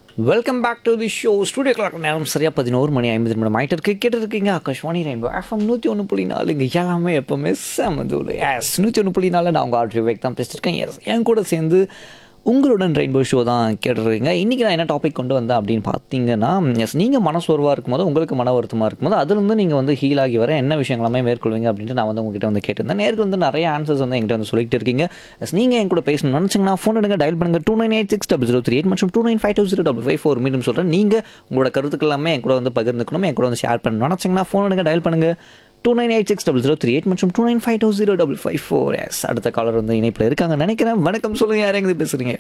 Welcome back to the show studio clock நேரம் சரியாக பதினோரு மணி ஐம்பது நிமிடம் ஆகிட்டு இருக்கு கேட்டு இருக்கீங்க ஆகாஷ்வாணி ரெயின்போ எஃப்எம் நூற்றி ஒன்று புள்ளி நாலு இங்கே எல்லாமே எப்போவுமே செமதூள் எஸ் நூற்றி ஒன்று புள்ளி நாலு நான் உங்கள் ஆர்டர் வேக் தான் பேசியிருக்கேன் எஸ் என் கூட சேர்ந்து உங்களுடன் ரெயின்போ ஷோ தான் கேட்டுருக்கீங்க இன்றைக்கி நான் என்ன டாபிக் கொண்டு வந்தேன் அப்படின்னு பார்த்தீங்கன்னா எஸ் நீங்கள் மனசோர்வாக இருக்கும்போது உங்களுக்கு மன வருத்தமாக இருக்கும்போது அதுலேருந்து நீங்கள் வந்து ஹீல் ஆகி வர என்ன விஷயங்களாமே மேற்கொள்வீங்க அப்படின்ட்டு நான் வந்து உங்ககிட்ட வந்து கேட்டிருந்தேன் நேருக்கு வந்து நிறைய ஆன்சர்ஸ் வந்து என்கிட்ட வந்து சொல்லிட்டு இருக்கீங்க எஸ் நீங்கள் என் கூட பேசணும்னு நினச்சிங்கன்னா ஃபோன் எடுங்க டயல் பண்ணுங்கள் two nine eight six double zero three eight மற்றும் two nine five two zero double five four மீண்டும் சொல்கிறேன் நீங்கள் உங்களோட கருத்துக்கள் எல்லாமே என் கூட வந்து பகிர்ந்துக்கணும் என் கூட வந்து ஷேர் பண்ணணும் நினச்சிங்கன்னா ஃபோன் எடுங்க டயல் பண்ணுங்கள் two nine eight six double zero three eight மற்றும் two nine five two zero double five four yes அடுத்த காலர் வந்து இணைப்பில் இருக்காங்க நினைக்கிறேன் வணக்கம் சொல்லுங்கள் யார் எங்கேருந்து பேசுகிறீங்க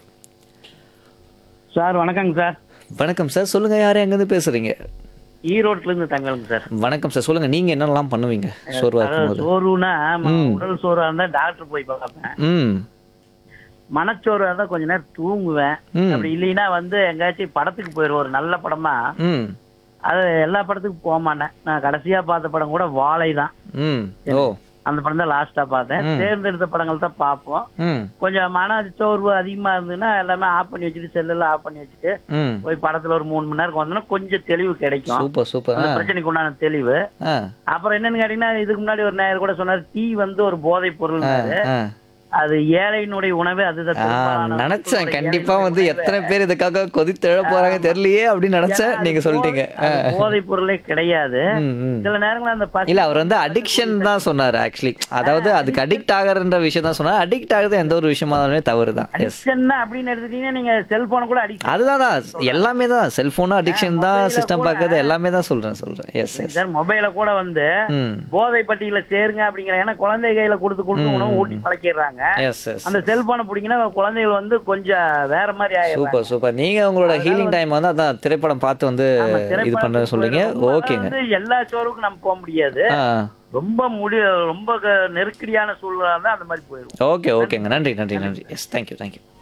சார் வணக்கங்க சார் வணக்கம் சார் சொல்லுங்கள் யார் எங்கேருந்து பேசுகிறீங்க ஈரோட்ல இருந்து தங்கலுங்க சார் வணக்கம் சார் சொல்லுங்கள் நீங்கள் என்னெல்லாம் பண்ணுவீங்க சோர்வாக அதாவது இருக்கும்போது சோறுனா ம- உடல் சோறா இருந்தா டாக்டர் போய் பார்ப்பேன் ம் மனச்சோறு இருந்தா கொஞ்ச நேரம் தூங்குவேன் ம். அப்படி இல்லைன்னா வந்து எங்கேயாச்சும் படத்துக்கு போயிடுவோம் ஒரு நல்ல படமா ம் அது எல்லா படத்துக்கும் போக மாட்டேன் நான் கடைசியா பார்த்த படம் கூட வாழை தான் ம் ஓ அந்த படம் தான் லாஸ்டா பார்த்தேன் தேர்ந்தெடுத்த படங்கள் தான் பார்ப்போம் ம் கொஞ்சம் மன சோர்வு அதிகமா இருந்ததுன்னா எல்லாமே ஆஃப் பண்ணி வச்சுட்டு செல்லெல்லாம் ஆஃப் பண்ணி வச்சுட்டு ம் போய் படத்துல ஒரு மூணு மணி நேரம் வந்தோம்னா கொஞ்சம் தெளிவு கிடைக்கும் சூப்பர் சூப்பர் அந்த ஆ பிரச்சனைக்கு உண்டான தெளிவு ஆ அப்புறம் என்னன்னு கேட்டீங்கன்னா இதுக்கு முன்னாடி ஒரு நேயர் கூட சொன்னார் டீ வந்து ஒரு போதை பொருள் ஆ அது ஏழையினுடைய உணவே அதுதான் ஆ, பெரும்பாலான நினைச்சேன் மக்களுடைய கண்டிப்பா ஏழையினுடைய வந்து உணவே. எத்தனை பேர் இதுக்காக கொதித்து எழ போறாங்க தெரியலையே அப்படின்னு நினைச்சேன் ஏன்னா நீங்க அது சொல்லிட்டீங்க போதை- அது போதை பொருளே கிடையாது ம், ம். சில நேரங்கள்ல அந்த பசி- இல்ல அவர் வந்து அடிக்ஷன் தான் சொன்னாரு ஆக்சுவலி அதாவது அதுக்கு அடிக்ட் ஆகிறன்ற விஷயம் தான் சொன்னார் அடிக்ட் ஆகுறது எந்த ஒரு விஷயமா இருந்தாலுமே தவறு தான் எஸ் addiction அப்படின்னு எடுத்துட்டீங்கன்னா நீங்க செல்போன் கூட அடிக்ட் அதுதான் தான் எல்லாமே தான் செல்போனும் அடிக்ஷன் தான் mobile-ல சிஸ்டம் கூட- பார்க்கறது எல்லாமே தான் சொல்றேன் சொல்றேன் எஸ் எஸ் சார் மொபைல கூட வந்து ம் போதை பட்டியல சேருங்க அப்படிங்கிற ஏன்னா குழந்தை கையில கொடுத்து கொடுத்து உணவு ஊட்டி பழக்கிடுறாங்க எஸ் எஸ் அந்த செல்போனை பிடிங்கன்னா குழந்தைகள் வந்து கொஞ்சம் வேற மாதிரி ஆயிடுறாங்க சூப்பர் சூப்பர் நீங்க உங்களோட ஹீலிங் டைம் வந்து அதான் திரைப்படம் பார்த்து வந்து ஆமா, இது திரைப்படத்துக்கு பண்றது சொல்றீங்க ரொம்ப ஓகேங்க வந்து எல்லா சோறுக்கும் நம்ம போக முடியாது ஆ ரொம்ப முடி ரொம்ப க- நெருக்கடியான சூழ்நிலை தான் அந்த மாதிரி போயிடும் ஓகே ஓகேங்க நன்றி நன்றி நன்றி எஸ் தேங்க்யூ தேங்க்யூ